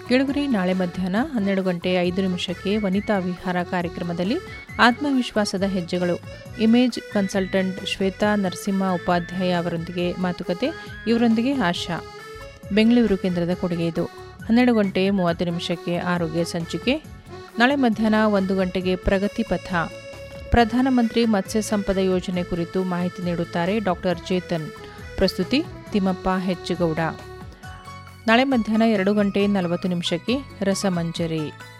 ಕೆಳಗುರಿ ನಾಳೆ ಮಧ್ಯಾಹ್ನ ಹನ್ನೆರಡು ಗಂಟೆ ಐದು ನಿಮಿಷಕ್ಕೆ ವನಿತಾ ವಿಹಾರ ಕಾರ್ಯಕ್ರಮದಲ್ಲಿ ಆತ್ಮವಿಶ್ವಾಸದ ಹೆಜ್ಜೆಗಳು ಇಮೇಜ್ ಕನ್ಸಲ್ಟೆಂಟ್ ಶ್ವೇತಾ ನರಸಿಂಹ ಉಪಾಧ್ಯಾಯ ಅವರೊಂದಿಗೆ ಮಾತುಕತೆ ಇವರೊಂದಿಗೆ ಆಶಾ ಬೆಂಗಳೂರು ಕೇಂದ್ರದ ಕೊಡುಗೆ ಇದು ಹನ್ನೆರಡು ಗಂಟೆ ಮೂವತ್ತು ನಿಮಿಷಕ್ಕೆ ಆರೋಗ್ಯ ಸಂಚಿಕೆ ನಾಳೆ ಮಧ್ಯಾಹ್ನ ಒಂದು ಗಂಟೆಗೆ ಪ್ರಗತಿ ಪಥ ಪ್ರಧಾನಮಂತ್ರಿ ಮತ್ಸ್ಯ ಸಂಪದ ಯೋಜನೆ ಕುರಿತು ಮಾಹಿತಿ ನೀಡುತ್ತಾರೆ ಡಾಕ್ಟರ್ ಚೇತನ್ ಪ್ರಸ್ತುತಿ ತಿಮ್ಮಪ್ಪ ಹೆಚ್ಚುಗೌಡ ನಾಳೆ ಮಧ್ಯಾಹ್ನ ಎರಡು ಗಂಟೆ ನಲವತ್ತು ನಿಮಿಷಕ್ಕೆ ರಸಮಂಜರಿ